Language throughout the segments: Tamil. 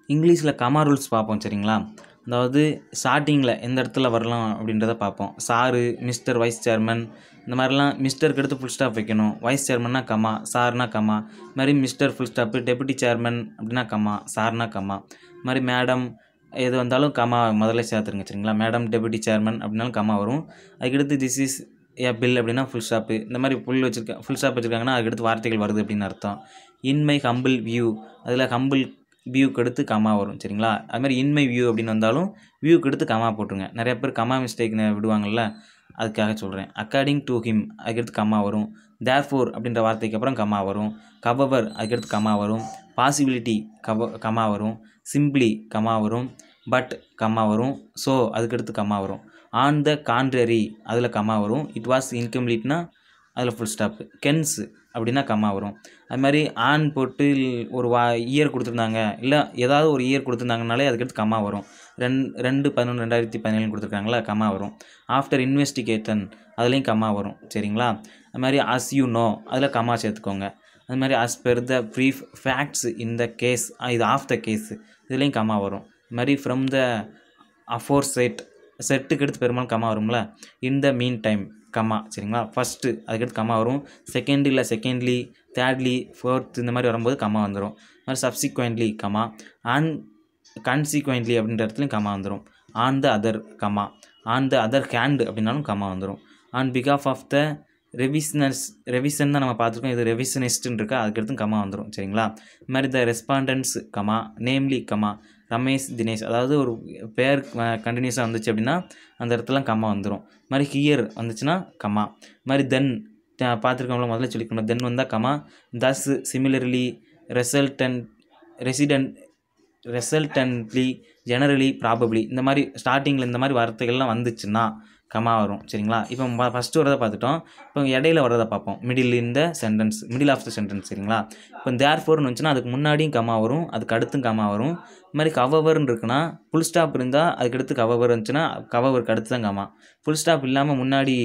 இங்கிலீஷில் கமா ரூல்ஸ் பார்ப்போம் சரிங்களா அதாவது ஸ்டார்டிங்கில் எந்த இடத்துல வரலாம் அப்படின்றத பார்ப்போம் சாரு மிஸ்டர் வைஸ் சேர்மன் இந்த மாதிரிலாம் மிஸ்டருக்கு அடுத்து ஃபுல் ஸ்டாப் வைக்கணும் வைஸ் சேர்மன்னா கமா சார்னா கமா இது மாதிரி mister full stop deputy chairman அப்படின்னா கமா சார்னா கமா இது மாதிரி மேடம் எது வந்தாலும் கமா முதல்ல சேர்த்துருங்க சரிங்களா மேடம் டெபுட்டி சேர்மன் அப்படின்னாலும் கமா வரும் அதுக்கடுத்து திஸ் இஸ் ஏ பில் அப்படின்னா ஃபுல் ஸ்டாப்பு இந்த மாதிரி புல் வச்சுருக்க ஃபுல் ஸ்டாப் வச்சுருக்காங்கன்னா அதுக்கடுத்து வார்த்தைகள் வருது அப்படின்னு அர்த்தம் இன் மை ஹம்பிள் வியூ அதில் ஹம்பிள் வியூக்கு அடுத்து கமா வரும் சரிங்களா அது மாதிரி இன்மை வியூ அப்படின்னு வந்தாலும் வியூக்கு அடுத்து கமா போட்டுருங்க நிறைய பேர் கமா மிஸ்டேக் விடுவாங்கள்ல அதுக்காக சொல்கிறேன் அக்கார்டிங் டு ஹிம் அதுக்கடுத்து கமா வரும் தேர்ஃபோர் அப்படின்ற வார்த்தைக்கு அப்புறம் கமா வரும் கவவர் அதுக்கடுத்து கமா வரும் பாசிபிலிட்டி கவ கமா வரும் சிம்பிளி கமா வரும் பட் கமா வரும் ஸோ அதுக்கடுத்து கமா வரும் ஆன் த கான்ட்ரரி அதில் கமா வரும் இட் வாஸ் இன்கம்ப்ளீட்னா அதில் ஃபுல் ஸ்டாப்பு கென்ஸ் அப்படின்னா கம்மா வரும் அது மாதிரி ஆன் போட்டு ஒரு வா இயர் கொடுத்துருந்தாங்க இல்லை ஏதாவது ஒரு இயர் கொடுத்துருந்தாங்கனாலே அதுக்கடுத்து கம்மா வரும் ரெண் ரெண்டு பதினொன்று ரெண்டாயிரத்தி பதினேழு கொடுத்துருக்காங்களா கம்மா வரும் ஆஃப்டர் இன்வெஸ்டிகேஷன் அதுலேயும் கம்மா வரும் சரிங்களா அது மாதிரி அஸ் யூ நோ அதில் கம்மா சேர்த்துக்கோங்க அது மாதிரி as per the brief facts in the case இது ஆஃப் த கேஸ் இதுலேயும் கம்மா வரும் இது மாதிரி ஃப்ரம் த அஃபோர் செட் செட்டுக்கு எடுத்து பெரும்பாலும் கம்மா வரும்ல இன் த மீன் டைம் கம்மா சரிங்களா ஃபஸ்ட்டு அதுக்கடுத்து கம்மா வரும் செகண்ட் இல்லை செகண்ட்லி தேர்ட்லி ஃபோர்த் இந்த மாதிரி வரும்போது கம்மா வந்துடும் அது மாதிரி சப்சிக்வெண்ட்லி கம்மா அண்ட் கன்சிக்வெண்ட்லி அப்படின்ற இடத்துலையும் கம்மா வந்துடும் on the other comma on the other hand அப்படின்னாலும் கம்மா வந்துடும் ஆன் பிகாஃப் ஆஃப் த ரெவிஷனஸ் ரெவிஷன் தான் நம்ம பார்த்துருக்கோம் இது ரெவிஷனிஸ்ட்னு இருக்கா அதுக்கடுத்து கம்மா வந்துடும் சரிங்களா இது மாதிரி the respondents comma namely comma Ramesh Dinesh அதாவது ஒரு பேர் கண்டினியூஸாக வந்துச்சு அப்படின்னா அந்த இடத்துல கம்மா வந்துடும் இது மாதிரி ஹியர் வந்துச்சுன்னா கம்மா இது மாதிரி தென் பார்த்துருக்கோம்ல முதல்ல சொல்லிக்கணும் தென் வந்தால் comma thus similarly resultant resident resultantly generally probably இந்த மாதிரி ஸ்டார்டிங்கில் இந்த மாதிரி வார்த்தைகள்லாம் வந்துச்சுன்னா கமா வரும் சரிங்களா இப்போ ஃபஸ்ட்டு வரதை பார்த்துட்டோம் இப்போ இடையில வரதை பார்ப்போம் மிடில் இந்த sentence middle of the sentence சரிங்களா இப்போ தேர் ஃபோர்னு வந்துச்சுன்னா அதுக்கு முன்னாடியும் கமா வரும் அதுக்கு அடுத்தும் கமா வரும் இது மாதிரி கவவர்னு இருக்குன்னா ஃபுல் ஸ்டாப் இருந்தால் அதுக்கு அடுத்து கவவர் இருந்துச்சுன்னா கவவருக்கு அடுத்து தான் கமா ஃபுல் ஸ்டாப் இல்லாமல் முன்னாடி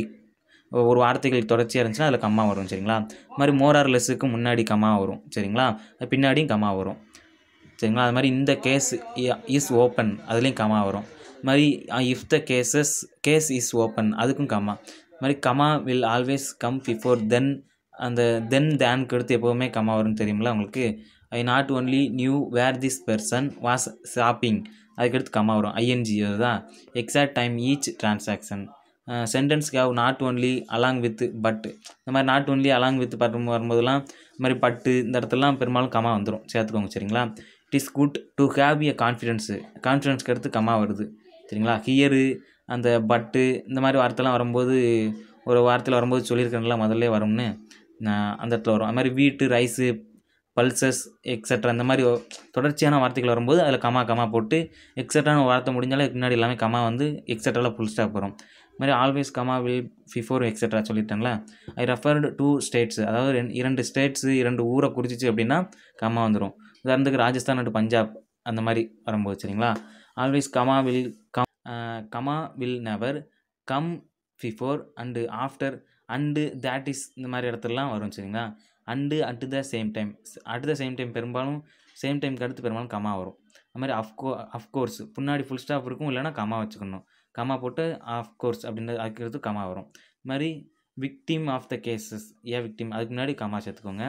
ஒரு வார்த்தைகள் தொடர்ச்சியாக இருந்துச்சுன்னா அதில் கம்மா வரும் சரிங்களா இது மாதிரி மோரார் லெஸ்ஸுக்கு முன்னாடி கம்மா வரும் சரிங்களா அது பின்னாடியும் கம்மா வரும் சரிங்களா அது மாதிரி இந்த கேஸ் இஸ் ஓப்பன் அதுலேயும் கமா வரும் இது மாதிரி if the cases case is open அதுக்கும் கமா இது மாதிரி comma will always come before then அந்த தென் தேனுக்கு அடுத்து எப்போவுமே கமா வரும்னு தெரியுங்களா உங்களுக்கு I not only knew where this person was shopping அதுக்கடுத்து கமா வரும் ஐஎன்ஜி அதுதான் exact time each transaction sentence have not only along with but இந்த மாதிரி not only along with but வரும்போதெல்லாம் இந்த மாதிரி பட்டு இந்த இடத்துலலாம் பெரும்பாலும் கமா வந்துடும் சேர்த்துக்கோங்க சரிங்களா it is good to have a confidence கான்ஃபிடென்ஸ்க்கு அடுத்து கமா வருது சரிங்களா ஹியரு அந்த பட்டு இந்த மாதிரி வார்த்தைலாம் வரும்போது ஒரு வார்த்தையில் வரும்போது சொல்லியிருக்கேன்ல முதல்ல வரும்னு நான் அந்த இடத்துல வரும் அது மாதிரி வீட்டு ரைஸு பல்சஸ் எக்ஸட்ரா இந்த மாதிரி தொடர்ச்சியான வார்த்தைகள் வரும்போது அதில் கமா கமா போட்டு எக்ஸட்ரான வார்த்தை முடிஞ்சாலும் இதுக்கு முன்னாடி எல்லாமே கமா வந்து எக்ஸட்ராவில் ஃபுல் ஸ்டாப் வரும் இது மாதிரி always comma will before extra சொல்லிட்டேன்ல ஐ ரெஃபர்டு டூ ஸ்டேட்ஸ் அதாவது ரெண்டு இரண்டு ஸ்டேட்ஸு இரண்டு ஊரை குறிச்சிச்சு அப்படின்னா கமா வந்துடும் உதாரணத்துக்கு ராஜஸ்தான் அண்ட் பஞ்சாப் அந்த மாதிரி வரும்போது சரிங்களா always comma will come comma will never come before and after and that is இந்த மாதிரி இடத்துலலாம் வரும் சரிங்களா and at the same time at the same time பெரும்பாலும் சேம் டைம்க்கு அடுத்து பெரும்பாலும் கமா வரும் அது மாதிரி அஃப்கோ அஃப்கோர்ஸ் முன்னாடி ஃபுல் ஸ்டாப் இருக்கும் இல்லைனா கமா வச்சுக்கணும் கமா போட்டு ஆஃப்கோர்ஸ் அப்படின்றது அதுக்கு கமா வரும் இது மாதிரி victim of the cases A victim அதுக்கு முன்னாடி கமா சேர்த்துக்கோங்க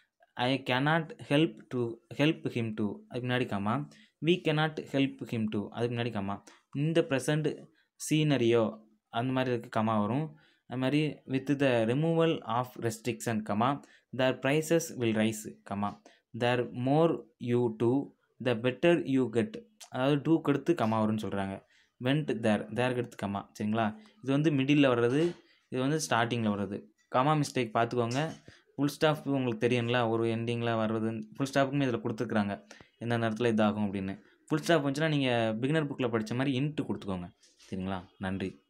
I cannot help to help him to அதுக்கு முன்னாடி comma we cannot help him to அதுக்கு முன்னாடி கமா இந்த ப்ரெசண்ட் சீனரியோ அந்த மாதிரி இருக்கு கமா வரும் அது மாதிரி with the removal of restriction comma the prices will rise comma the more you do the better you get அதாவது டூக்கு அடுத்து கமா வரும்னு சொல்கிறாங்க வெண்ட் தேர் தேருக்கு அடுத்து கமா சரிங்களா இது வந்து மிடில் வர்றது இது வந்து ஸ்டார்டிங்கில் வர்றது கமா மிஸ்டேக் பார்த்துக்கோங்க ஃபுல் ஸ்டாப் உங்களுக்கு தெரியும்ல ஒரு எண்டிங்கில் வர்றது ஃபுல் ஸ்டாப்புமே இதில் கொடுத்துருக்குறாங்க எந்த நேரத்தில் இதாகும் அப்படின்னு ஃபுல் ஸ்டாப் வந்துச்சுன்னா நீங்கள் பிகினர் புக்கில் படித்த மாதிரி இன்ட்டு கொடுத்துக்கோங்க சரிங்களா நன்றி